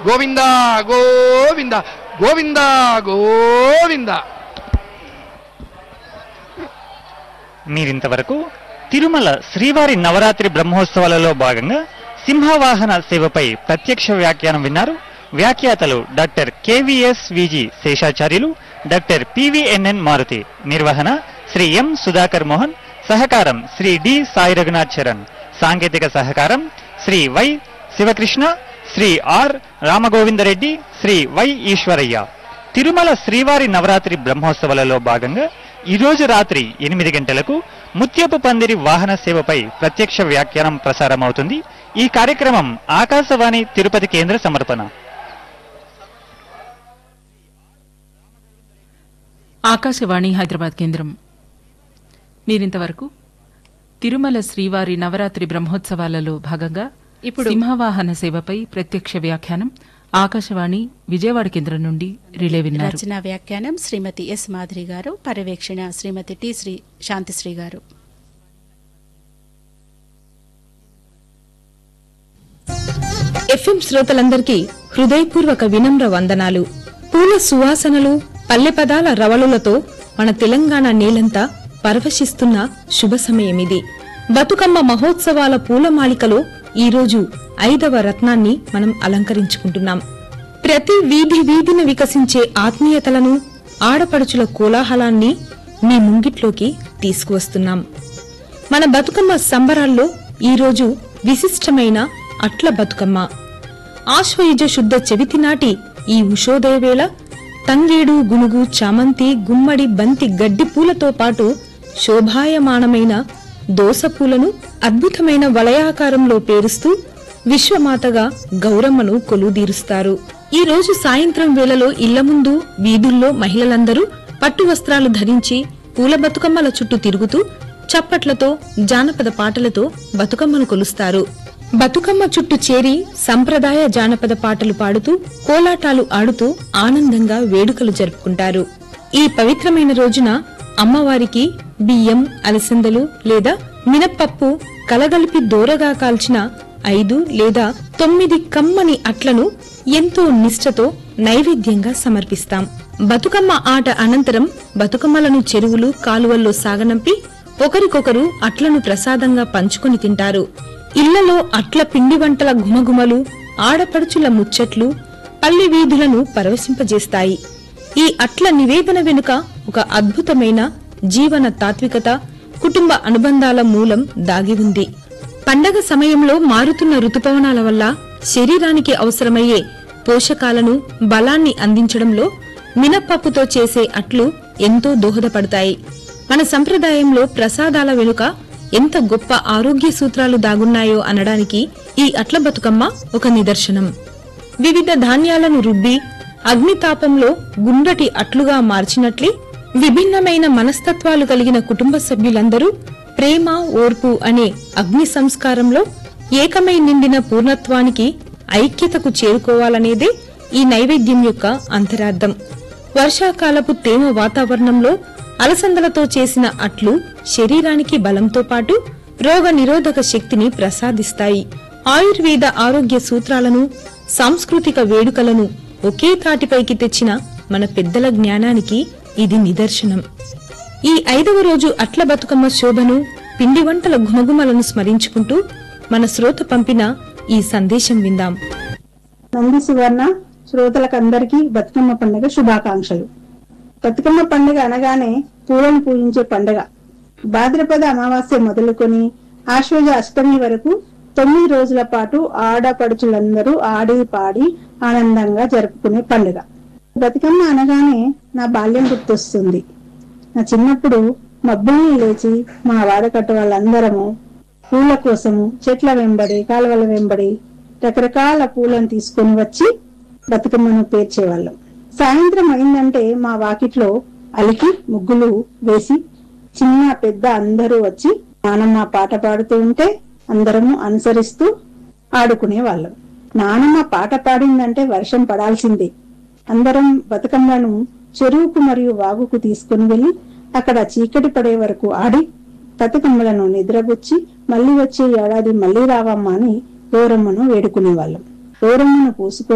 గోవింద గోవింద గోవింద గోవింద మీరింతవరకు తిరుమల శ్రీవారి నవరాత్రి బ్రహ్మోత్సవాలలో భాగంగా సింహవాహన సేవపై ప్రత్యక్ష వ్యాఖ్యానం విన్నారు వ్యాఖ్యాతలు doctor KVS VG Seshacharyulu doctor PVNN Maruthi నిర్వహణ శ్రీ ఎం సుధాకర్ మోహన్ సహకారం శ్రీ డి సాయి రఘునాథ్ చరణ్ సాంకేతిక సహకారం Shri Y Sivakrishna Shri R Ramagovindareddy Shri Y Eshwaraiah Tirumala శ్రీవారి నవరాత్రి బ్రహ్మోత్సవాలలో భాగంగా ఈ రోజు రాత్రి ఎనిమిది గంటలకు ముత్యపు పందిరి వాహన సేవపై ప్రత్యక్ష వ్యాఖ్యానం ప్రసారమవుతుంది ఈ కార్యక్రమం ఆకాశవాణి తిరుపతి కేంద్ర సమర్పణ ఆకాశవాణి హైదరాబాద్ కేంద్రం మీరింతవరకు తిరుమల శ్రీవారి నవరాత్రి బ్రహ్మోత్సవాలలో భాగంగా ఇప్పుడు సింహవాహన సేవపై ప్రత్యక్ష వ్యాఖ్యానం ఆకాశవాణి విజయవాడ కేంద్రం నుండి రిలే విన్నారు రచన వ్యాఖ్యానం శ్రీమతి ఎస్ మాధురి గారు పర్యవేక్షణ శ్రీమతి టి శ్రీ శాంతిశ్రీ గారు ఎఫ్ఎం శ్రోతలందరికీ హృదయపూర్వక వినమ్ర వందనాలు పూల సువాసనలు పల్లె పదాల రవళులతో మన తెలంగాణ నేలంతా పరవశిస్తున్న శుభ సమయమిది బతుకమ్మ మహోత్సవాల పూలమాలికలో ఈరోజు ఐదవ రత్నాన్ని మనం అలంకరించుకుంటున్నాం ప్రతి వీధి వీధిన వికసించే ఆత్మీయతలను ఆడపడుచుల కోలాహలాన్ని మీ ముంగిట్లోకి తీసుకువస్తున్నాం మన బతుకమ్మ సంబరాల్లో ఈరోజు విశిష్టమైన అట్ల బతుకమ్మ ఆశ్వయుజ శుద్ధ చెవితి నాటి ఈ ఉషోదయ వేళ తంగేడు గునుగు చామంతి గుమ్మడి బంతి గడ్డి పూలతో పాటు శోభాయమానమైన దోసపూలను అద్భుతమైన వలయాకారంలో పేరుస్తూ విశ్వమాతగా గౌరమ్మను కొలుదీరుస్తారు ఈ రోజు సాయంత్రం వేళలో ఇళ్ల ముందు వీధుల్లో మహిళలందరూ పట్టు వస్త్రాలు ధరించి పూల బతుకమ్మల చుట్టూ తిరుగుతూ చప్పట్లతో జానపద పాటలతో బతుకమ్మను కొలుస్తారు బతుకమ్మ చుట్టూ చేరి సంప్రదాయ జానపద పాటలు పాడుతూ కోలాటాలు ఆడుతూ ఆనందంగా వేడుకలు జరుపుకుంటారు ఈ పవిత్రమైన రోజున అమ్మవారికి బియ్యం అలసందలు లేదా మినప్పప్పు కలగలిపి దోరగా కాల్చిన ఐదు లేదా తొమ్మిది కమ్మని అట్లను ఎంతో నిష్ఠతో నైవేద్యంగా సమర్పిస్తాం బతుకమ్మ ఆట అనంతరం బతుకమ్మలను చెరువులు కాలువల్లో సాగనంపి ఒకరికొకరు అట్లను ప్రసాదంగా పంచుకొని తింటారు ఇళ్లలో అట్ల పిండి వంటల గుమగుమలు ఆడపడుచుల ముచ్చట్లు పల్లె వీధులను పరవశింపజేస్తాయి ఈ అట్ల నివేదన వెనుక ఒక అద్భుతమైన జీవన తాత్వికత కుటుంబ అనుబంధాల మూలం దాగి ఉంది పండగ సమయంలో మారుతున్న ఋతుపవనాల వల్ల శరీరానికి అవసరమయ్యే పోషకాలను బలాన్ని అందించడంలో మినప్పప్పుతో చేసే అట్లు ఎంతో దోహదపడతాయి మన సంప్రదాయంలో ప్రసాదాల వెనుక ఎంత గొప్ప ఆరోగ్య సూత్రాలు దాగున్నాయో అనడానికి ఈ అట్ల బతుకమ్మ ఒక నిదర్శనం వివిధ ధాన్యాలను రుబ్బి అగ్నితాపంలో గుండ్రటి అట్లుగా మార్చినట్లే విభిన్నమైన మనస్తత్వాలు కలిగిన కుటుంబ సభ్యులందరూ ప్రేమ ఓర్పు అనే అగ్ని సంస్కారంలో ఏకమై నిండిన పూర్ణత్వానికి ఐక్యతకు చేరుకోవాలనేదే ఈ నైవేద్యం యొక్క అంతరార్థం వర్షాకాలపు తేమ వాతావరణంలో అలసందలతో చేసిన అట్లు శరీరానికి బలంతో పాటు రోగ నిరోధక శక్తిని ప్రసాదిస్తాయి ఆయుర్వేద ఆరోగ్య సూత్రాలను సాంస్కృతిక వేడుకలను ఒకే తాటిపైకి తెచ్చిన మన పెద్దల జ్ఞానానికి ఇది నిదర్శనం ఈ ఐదవ రోజు అట్ల బతుకమ్మ శోభను పిండి వంటల గుమగుమలను స్మరించుకుంటూ మన శ్రోత పంపిన ఈ సందేశం విందాం నంది సువర్ణ శ్రోతలకందరికీ బతుకమ్మ పండుగ శుభాకాంక్షలు బతుకమ్మ పండుగ అనగానే పూలను పూజించే పండుగ భాద్రపద అమావాస్య మొదలుకొని ఆశ్వజ అష్టమి వరకు తొమ్మిది రోజుల పాటు ఆడపడుచులందరూ ఆడి పాడి ఆనందంగా జరుపుకునే పండుగ బతుకమ్మ అనగానే నా బాల్యం గుర్తొస్తుంది నా చిన్నప్పుడు మబ్బుల్ని లేచి మా వాడకట్టు వాళ్ళందరము పూల కోసము చెట్ల వెంబడి కాలువల వెంబడి రకరకాల పూలను తీసుకొని వచ్చి బతుకమ్మను పేర్చేవాళ్ళం సాయంత్రం అయిందంటే మా వాకిట్లో అలికి ముగ్గులు వేసి చిన్న పెద్ద అందరూ వచ్చి నానమ్మ పాట పాడుతూ ఉంటే అందరము అనుసరిస్తూ ఆడుకునే వాళ్ళం నానమ్మ పాట పాడిందంటే వర్షం పడాల్సిందే అందరం బతుకమ్మలను చెరువుకు మరియు వాగుకు తీసుకుని వెళ్లి అక్కడ చీకటి పడే వరకు ఆడి బతుకమ్మలను నిద్రపుచ్చి మళ్ళీ వచ్చే ఏడాది మళ్ళీ రావమ్మా అని గౌరమ్మను వేడుకునేవాళ్ళం గౌరమ్మను పూసుకొని